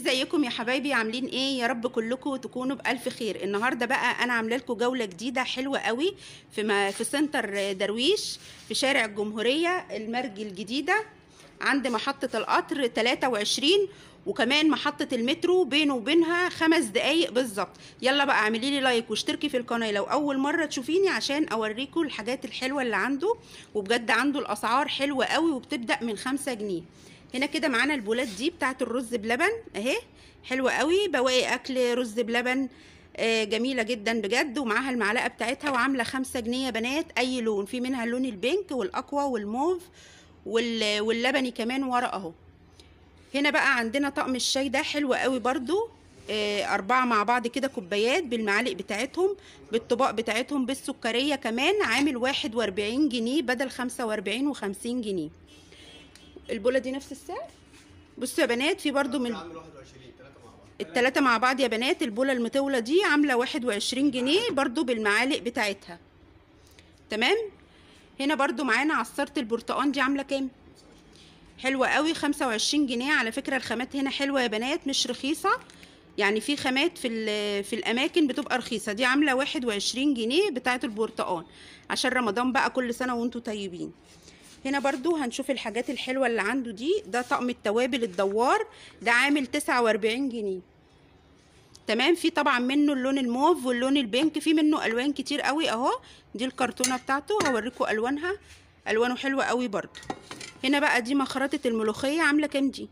ازيكم يا حبايبي عاملين ايه يا رب كلكم تكونوا بالف خير النهارده بقى انا عامله لكم جوله جديده حلوه قوي في ما في سنتر درويش في شارع الجمهوريه المرج الجديده عند محطه القطر 23 وكمان محطة المترو بينه وبينها خمس دقايق بالظبط يلا بقى اعملي لي لايك واشتركي في القناة لو أول مرة تشوفيني عشان أوريكم الحاجات الحلوة اللي عنده وبجد عنده الأسعار حلوة قوي وبتبدأ من خمسة جنيه هنا كده معانا البولات دي بتاعت الرز بلبن اهي حلوة قوي بواقي أكل رز بلبن آه، جميلة جدا بجد ومعاها المعلقة بتاعتها وعاملة خمسة جنيه يا بنات أي لون في منها اللون البينك والأقوى والموف وال- واللبني كمان ورا أهو هنا بقى عندنا طقم الشاي ده حلو قوي برضو آه، أربعة مع بعض كده كوبايات بالمعالق بتاعتهم بالطباق بتاعتهم بالسكرية كمان عامل واحد وأربعين جنيه بدل خمسة وأربعين وخمسين جنيه البولة دي نفس السعر بصوا يا بنات في برضو من عامل 21 ثلاثة مع بعض التلاتة مع بعض يا بنات البولة المطولة دي عاملة واحد وعشرين جنيه برضو بالمعالق بتاعتها تمام هنا برضو معانا عصارة البرتقان دي عاملة كام حلوة قوي خمسة وعشرين جنيه على فكرة الخامات هنا حلوة يا بنات مش رخيصة يعني في خامات في ال- في الاماكن بتبقى رخيصه دي عامله واحد وعشرين جنيه بتاعه البرتقان عشان رمضان بقى كل سنه وانتم طيبين هنا برضو هنشوف الحاجات الحلوه اللي عنده دي ده طقم التوابل الدوار ده عامل تسعة واربعين جنيه تمام في طبعا منه اللون الموف واللون البينك في منه الوان كتير قوي اهو دي الكرتونه بتاعته هوريكم الوانها الوانه حلوه قوي برضو هنا بقى دي مخرطه الملوخيه عامله كام دي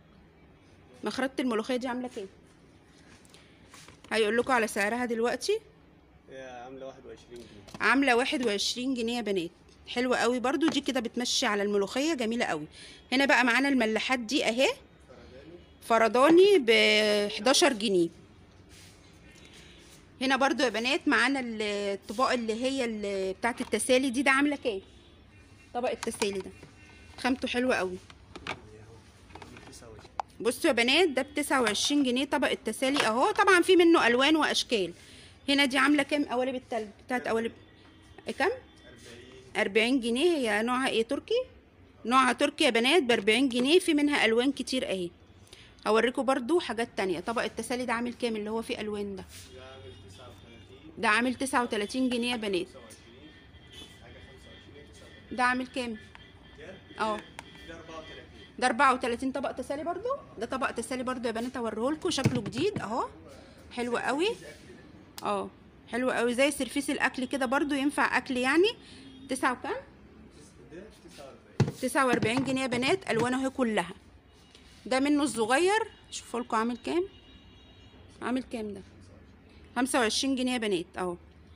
مخرطه الملوخيه دي عامله كام هيقول لكم على سعرها دلوقتي هي عاملة 21 جنيه عامله واحد وعشرين جنيه يا بنات حلوه قوي برضو دي كده بتمشي على الملوخيه جميله قوي هنا بقى معانا الملاحات دي اهي فرداني ب 11 جنيه هنا برضو يا بنات معانا ال- الطباق اللي هي ال- بتاعت التسالي دي ده عامله كام طبق التسالي ده خامته حلوه قوي 29 بصوا يا بنات ده بتسعة وعشرين جنيه طبق التسالي اهو طبعا في منه الوان واشكال هنا دي عامله كام قوالب التلج بتاعت قوالب كام 40 أربعين جنيه هي نوعها ايه تركي نوعها تركي يا بنات بأربعين جنيه في منها ألوان كتير اهي هوريكم برضو حاجات تانية طبق التسالي ده عامل كام اللي هو فيه ألوان ده ده عامل 39 ده عامل تسعة وتلاتين جنيه يا بنات 29 حاجة 25 39 ده عامل كام ده اه ده 34 ده أربعة وتلاتين طبق تسالي برضو ده طبق تسالي برضو يا بنات هوريهولكوا شكله جديد اهو حلو قوي اه حلو قوي زي سرفيس الأكل كده برضو ينفع أكل يعني تسعة وكام ده 49 تسعة وأربعين جنيه يا بنات ألوانه هي كلها ده منه الصغير شوفوا لكم عامل كام عامل كام ده خمسة وعشرين جنيه يا بنات اهو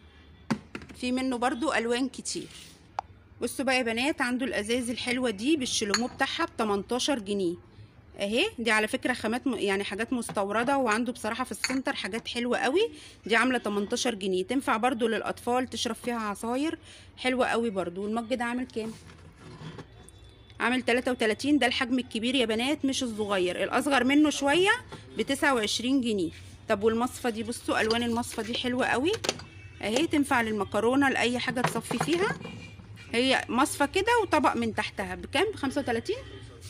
في منه برضو ألوان كتير بصوا بقى يا بنات عنده الأزاز الحلوة دي بالشلومو بتاعها بتمنتاشر جنيه اهي دي على فكرة خامات م- يعني حاجات مستوردة وعنده بصراحة في السنتر حاجات حلوة قوي دي عاملة 18 جنيه تنفع برضو للأطفال تشرب فيها عصاير حلوة قوي برضو والمج ده عامل كام عامل 33 ده الحجم الكبير يا بنات مش الصغير الاصغر منه شويه ب 29 جنيه طب والمصفى دي بصوا الوان المصفى دي حلوه قوي اهي تنفع للمكرونه لاي حاجه تصفي فيها هي مصفى كده وطبق من تحتها بكام ب 35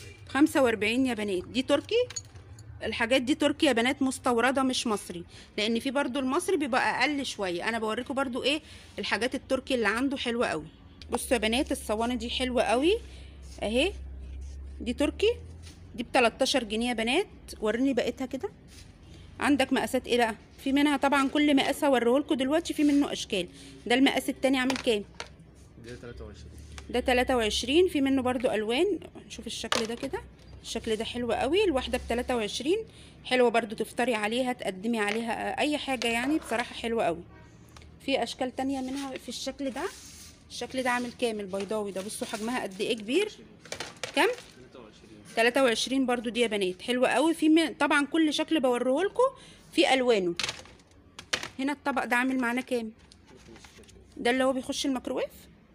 45 يا بنات دي تركي الحاجات دي تركي يا بنات مستورده مش مصري لان في برضو المصري بيبقى اقل شويه انا بوريكم برضو ايه الحاجات التركي اللي عنده حلوه قوي بصوا يا بنات الصواني دي حلوه قوي اهي دي تركي دي ب 13 جنيه يا بنات وريني بقيتها كده عندك مقاسات ايه بقى في منها طبعا كل مقاس هوريهولكوا دلوقتي في منه اشكال ده المقاس التاني عامل كام ده 23 ده 23 في منه برضو الوان شوف الشكل ده كده الشكل ده حلو قوي الواحده ب 23 حلوه برضو تفطري عليها تقدمي عليها اي حاجه يعني بصراحه حلوه قوي في اشكال تانية منها في الشكل ده الشكل ده عامل كام البيضاوي ده بصوا حجمها قد ايه كبير كام 23 23 برضو دي يا بنات حلوة قوي في من... طبعا كل شكل بوريهولكوا في الوانه هنا الطبق ده عامل معانا كام ده اللي هو بيخش الميكروويف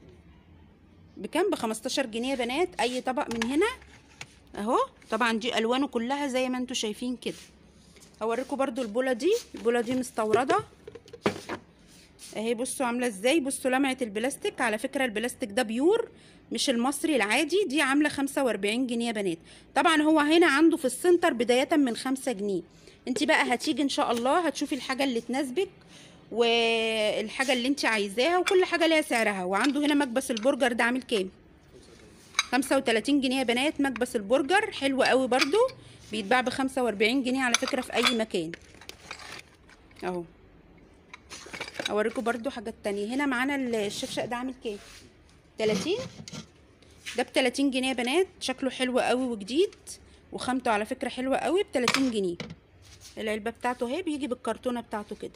بكام ب 15 جنيه يا بنات اي طبق من هنا اهو طبعا دي الوانه كلها زي ما انتم شايفين كده هوريكم برضو البوله دي البوله دي مستورده اهي بصوا عامله ازاي بصوا لمعه البلاستيك على فكره البلاستيك ده بيور مش المصري العادي دي عامله 45 جنيه يا بنات طبعا هو هنا عنده في السنتر بدايه من 5 جنيه انت بقى هتيجي ان شاء الله هتشوفي الحاجه اللي تناسبك والحاجه اللي انت عايزاها وكل حاجه ليها سعرها وعنده هنا مكبس البرجر ده عامل كام 35 جنيه يا بنات مكبس البرجر حلو قوي برضو بيتباع ب 45 جنيه على فكره في اي مكان اهو اوريكم برضو حاجات تانية هنا معانا الشفشق ده عامل كام 30 ده ب 30 جنيه يا بنات شكله حلو قوي وجديد وخامته على فكره حلوه قوي ب 30 جنيه العلبه بتاعته اهي بيجي بالكرتونه بتاعته كده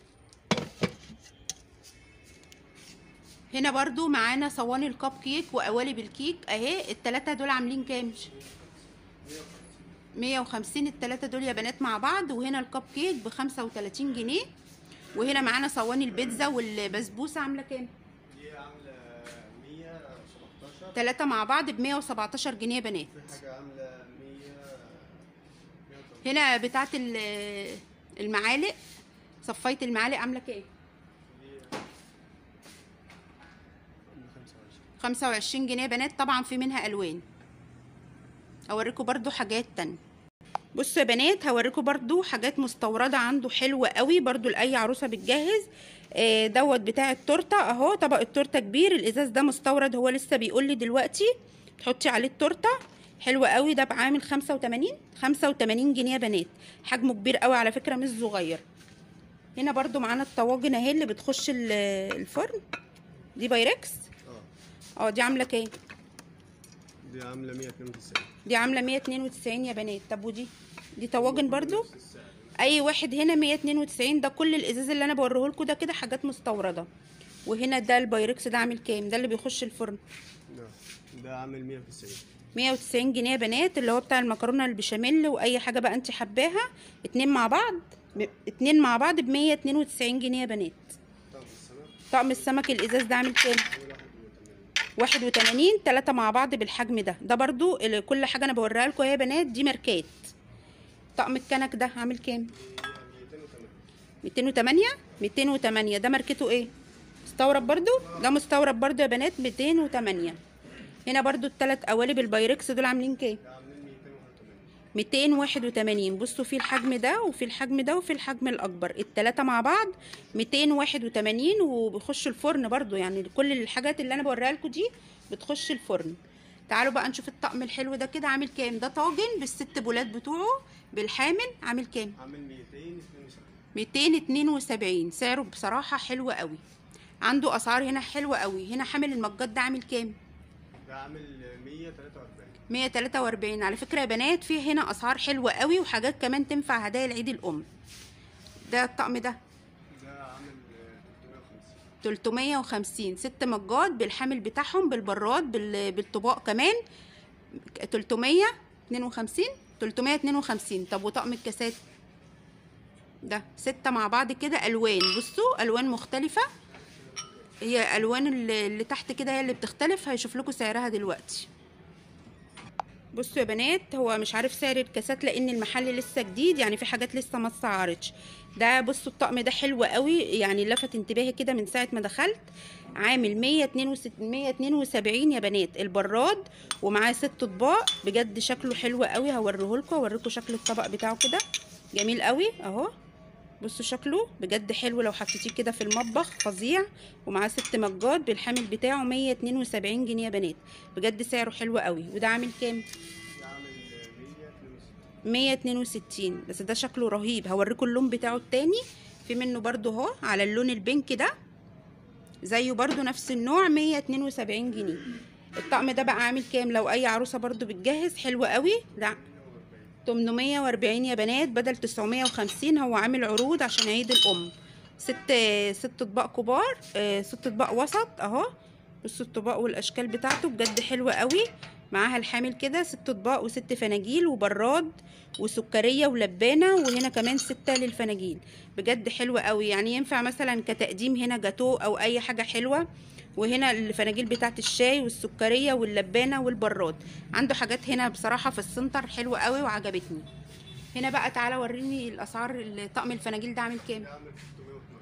هنا برضو معانا صواني الكب كيك وقوالب الكيك اهي التلاتة دول عاملين كام 150 التلاتة دول يا بنات مع بعض وهنا الكب كيك ب 35 جنيه وهنا معانا صواني البيتزا والبسبوسه عامله كام دي عاملة 117 تلاتة مع بعض ب 117 جنيه يا بنات في حاجة عاملة 100 180 هنا بتاعت ال- المعالق صفايه المعالق عامله كام دي عاملة 25 25 جنيه يا بنات طبعا في منها الوان اوريكم برضو حاجات تانية بصوا يا بنات هوريكم برضو حاجات مستورده عنده حلوه قوي برضو لاي عروسه بتجهز آه، دوت بتاع التورته اهو طبق التورته كبير الازاز ده مستورد هو لسه بيقول لي دلوقتي تحطي عليه التورته حلو قوي ده بعامل 85 85 جنيه يا بنات حجمه كبير قوي على فكره مش صغير هنا برضو معانا الطواجن اهي اللي بتخش ال- الفرن دي بايركس اه اه دي عامله كام دي عاملة 192 دي عامله 192 يا بنات طب ودي دي طواجن برضو نفس السعر اي واحد هنا 192 ده كل الازاز اللي انا بوريه لكم ده كده حاجات مستورده وهنا ده البايركس ده عامل كام ده اللي بيخش الفرن نعم. ده عامل 190 190 جنيه يا بنات اللي هو بتاع المكرونه البشاميل واي حاجه بقى انت حباها اتنين مع بعض ب... اتنين مع بعض ب 192 جنيه يا بنات طب السنة طقم السمك الازاز ده عامل كام عامل 81 81 تلاتة مع بعض بالحجم ده ده برضو ال- كل حاجه انا بوريها لكم يا بنات دي ماركات طقم الكنك ده عامل كام 208 208 ده ماركته ايه مستورد برضو ده مستورد برضو يا بنات 208 هنا برضو التلات قوالب البايركس دول عاملين كام ده عاملين 281 281 بصوا في الحجم ده وفي الحجم ده وفي الحجم الاكبر التلاتة مع بعض 281 وبيخش الفرن برضو يعني كل الحاجات اللي انا بوريها لكم دي بتخش الفرن تعالوا بقى نشوف الطقم الحلو ده كده عامل كام ده طاجن بالست بولات بتوعه بالحامل عامل كام عامل 272 272 سعره بصراحة حلو قوي عنده اسعار هنا حلوة قوي هنا حامل المجات ده عامل كام ده عامل 143 143 على فكرة يا بنات في هنا اسعار حلوة قوي وحاجات كمان تنفع هدايا العيد الام ده الطقم ده ده عامل 350 350 ست مجات بالحامل بتاعهم بالبراد بال- بالطباق كمان 352 352 طب وطقم الكاسات ده ستة مع بعض كده الوان بصوا الوان مختلفة هي الوان اللي اللي تحت كده هي اللي بتختلف هيشوف لكم سعرها دلوقتي بصوا يا بنات هو مش عارف سعر الكاسات لان المحل لسه جديد يعني في حاجات لسه ما اتسعرتش ده بصوا الطقم ده حلو قوي يعني لفت انتباهي كده من ساعه ما دخلت عامل 172 172 يا بنات البراد ومعاه ست اطباق بجد شكله حلو قوي هوريه لكم اوريكم شكل الطبق بتاعه كده جميل قوي اهو بصوا شكله بجد حلو لو حطيتيه كده في المطبخ فظيع ومعاه ست مجات بالحامل بتاعه 172 جنيه يا بنات بجد سعره حلو قوي وده عامل كام ده عامل 162 162 بس ده شكله رهيب هوريكم اللون بتاعه التاني في منه برضو اهو على اللون البينك ده زيه برضو نفس النوع 172 جنيه الطقم ده بقى عامل كام لو اي عروسه برضو بتجهز حلو قوي ده 840 يا بنات بدل 950 هو عامل عروض عشان عيد الام ست ست اطباق كبار آه، ست اطباق وسط اهو بصوا الطباق والاشكال بتاعته بجد حلوه قوي معاها الحامل كده ست اطباق وست فناجيل وبراد وسكريه ولبانه وهنا كمان سته للفناجيل بجد حلوه قوي يعني ينفع مثلا كتقديم هنا جاتو او اي حاجه حلوه وهنا الفناجيل بتاعت الشاي والسكريه واللبانه والبراد عنده حاجات هنا بصراحه في السنتر حلوه قوي وعجبتني هنا بقى تعالى وريني الاسعار طقم الفناجيل ده عامل كام ده عامل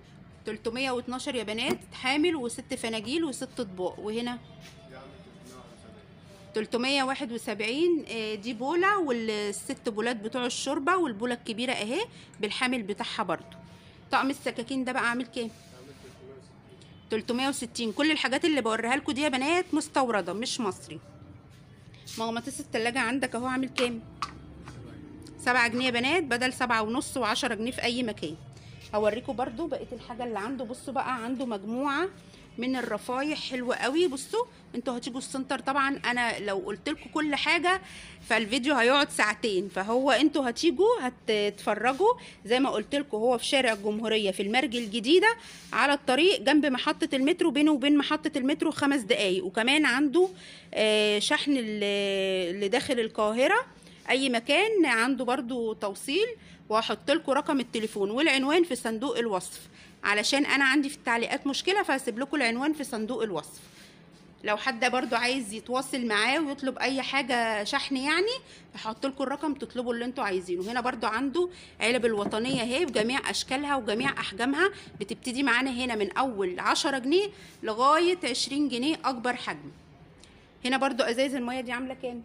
312 يا بنات حامل وست فناجيل وست اطباق وهنا دي عامل 371 371 آه، دي بولة والست بولات بتوع الشوربة والبولة الكبيرة اهي بالحامل بتاعها برضو طقم السكاكين ده بقى عامل كام عامل 360 360 كل الحاجات اللي بوريها لكم دي يا بنات مستوردة مش مصري مغناطيس التلاجة عندك اهو عامل كام سبعة جنيه يا بنات بدل سبعة ونص وعشرة جنيه في اي مكان هوريكم برضو بقية الحاجة اللي عنده بصوا بقى عنده مجموعة من الرفايح حلوة قوي بصوا انتوا هتيجوا السنتر طبعا انا لو قلت لكم كل حاجة فالفيديو هيقعد ساعتين فهو انتوا هتيجوا هتتفرجوا زي ما قلت لكم هو في شارع الجمهورية في المرج الجديدة على الطريق جنب محطة المترو بينه وبين محطة المترو خمس دقايق وكمان عنده آه، شحن ل- لداخل القاهرة اي مكان عنده برضو توصيل وهحط لكم رقم التليفون والعنوان في صندوق الوصف علشان انا عندي في التعليقات مشكله فهسيب لكم العنوان في صندوق الوصف لو حد برضو عايز يتواصل معاه ويطلب اي حاجه شحن يعني هحط لكم الرقم تطلبوا اللي انتوا عايزينه هنا برضو عنده علب الوطنيه اهي بجميع اشكالها وجميع احجامها بتبتدي معانا هنا من اول 10 جنيه لغايه 20 جنيه اكبر حجم هنا برضو ازايز الميه دي عامله كام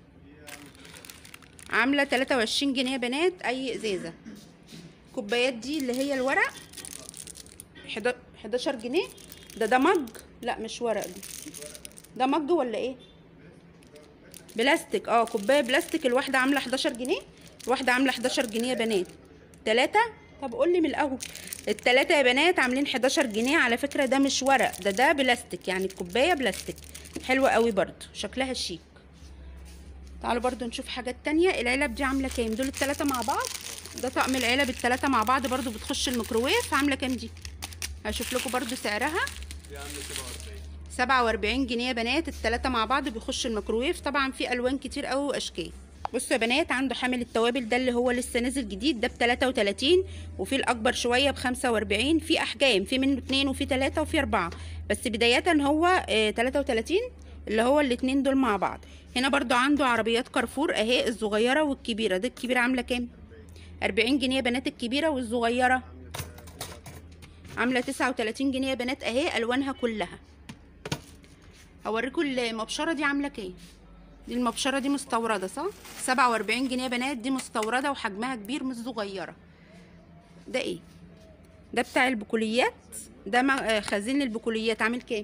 عامله 23 جنيه يا بنات اي ازازه كوبايات دي اللي هي الورق حدا- 11 جنيه ده ده مج لا مش ورق دي ده مج ولا ايه بلاستيك اه كوبايه بلاستيك الواحده عامله 11 جنيه الواحده عامله 11 جنيه يا بنات ثلاثة طب قول لي من الاول التلاتة يا بنات عاملين 11 جنيه على فكرة ده مش ورق ده ده بلاستيك يعني الكوباية بلاستيك حلوة قوي برضو شكلها شيك تعالوا برضو نشوف حاجات تانية العلب دي عاملة كام دول التلاتة مع بعض ده طقم العلب التلاتة مع بعض برضو بتخش الميكروويف عاملة كام دي هشوف لكم برضو سعرها دي عامله 47 سبعة وأربعين جنيه يا بنات التلاتة مع بعض بيخش الميكروويف طبعا في ألوان كتير قوي وأشكال بصوا يا بنات عنده حامل التوابل ده اللي هو لسه نازل جديد ده بتلاتة وتلاتين وفي الأكبر شوية بخمسة وأربعين في أحجام في منه اتنين وفي تلاتة وفي أربعة بس بداية هو آه، تلاتة وتلاتين اللي هو الاتنين دول مع بعض هنا برضو عنده عربيات كارفور اهي الصغيرة والكبيرة دي الكبيرة عاملة كام؟ أربعين جنيه يا بنات الكبيرة والصغيرة عاملة تسعة وتلاتين جنيه يا بنات اهي ألوانها كلها هوريكم المبشره دي عامله كام دي المبشره دي مستورده صح 47 جنيه يا بنات دي مستورده وحجمها كبير مش صغيره ده ايه ده بتاع البكوليات ده مع- آه، خزين البكوليات عامل كام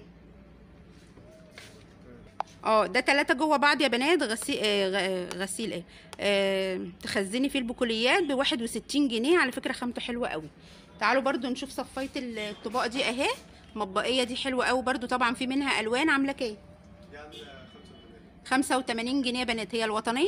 اه ده تلاتة جوه بعض يا بنات غسيل آه غ- غسيل ايه آه تخزني فيه البكوليات بواحد وستين جنيه على فكرة خامته حلوة قوي تعالوا برضو نشوف صفاية الطباق دي اهي مطبقية دي حلوة قوي برضو طبعا في منها الوان عاملة كام دي عامله 85 خمسة وتمانين جنيه يا بنات هي الوطنية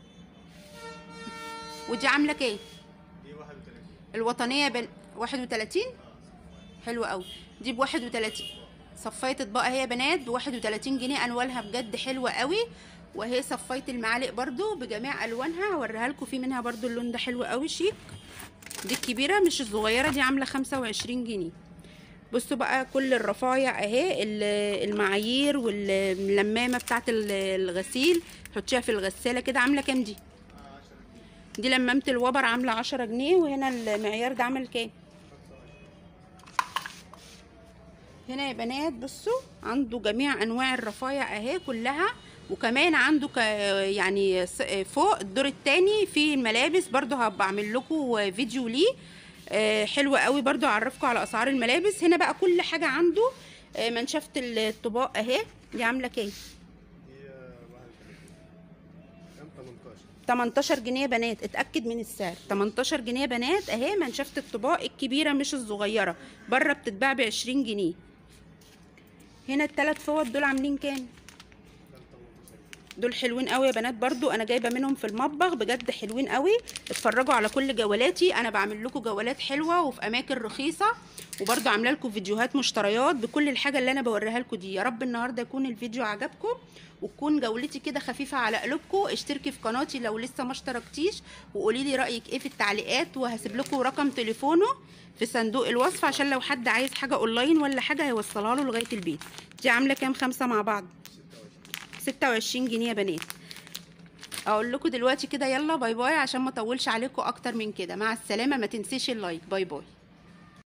ودي عاملة كام دي 31 الوطنية بن... واحد وتلاتين حلوة قوي دي بواحد وتلاتين صفاية اطباق اهي يا بنات بواحد وتلاتين جنيه انوالها بجد حلوة قوي وهي صفاية المعالق برضو بجميع الوانها هوريها لكم في منها برضو اللون ده حلو قوي شيك دي الكبيرة مش الصغيرة دي عاملة خمسة وعشرين جنيه بصوا بقى كل الرفايع اهي ال- المعايير واللمامة بتاعت ال- الغسيل تحطيها في الغسالة كده عاملة كام دي 10 جنيه دي لمامة الوبر عاملة عشرة جنيه وهنا المعيار ده عامل كام هنا يا بنات بصوا عنده جميع انواع الرفايع اهي كلها وكمان عنده ك يعني س- فوق الدور التاني في الملابس برضو هبقى اعمل لكم فيديو ليه آه، حلو قوي برضو اعرفكم على اسعار الملابس هنا بقى كل حاجة عنده آه، منشفة الطباق اهي دي عاملة كام دي 31 كام 18 18 جنيه يا بنات اتاكد من السعر 18 جنيه يا بنات اهي منشفه الطباق الكبيره مش الصغيره بره بتتباع ب 20 جنيه هنا الثلاث فوط دول عاملين كام كام 18 دول حلوين قوي يا بنات برضو انا جايبه منهم في المطبخ بجد حلوين قوي اتفرجوا على كل جولاتي انا بعمل لكم جولات حلوه وفي اماكن رخيصه وبرضو عامله لكم فيديوهات مشتريات بكل الحاجه اللي انا بوريها لكم دي يا رب النهارده يكون الفيديو عجبكم وتكون جولتي كده خفيفه على قلوبكم اشتركي في قناتي لو لسه ما اشتركتيش وقولي لي رايك ايه في التعليقات وهسيب لكم رقم تليفونه في صندوق الوصف عشان لو حد عايز حاجه اونلاين ولا حاجه هيوصلها له لغايه البيت دي عامله كام خمسه مع بعض 26 جنيه يا بنات اقول لكم دلوقتي كده يلا باي باي عشان ما اطولش عليكم اكتر من كده مع السلامه ما تنسيش اللايك باي باي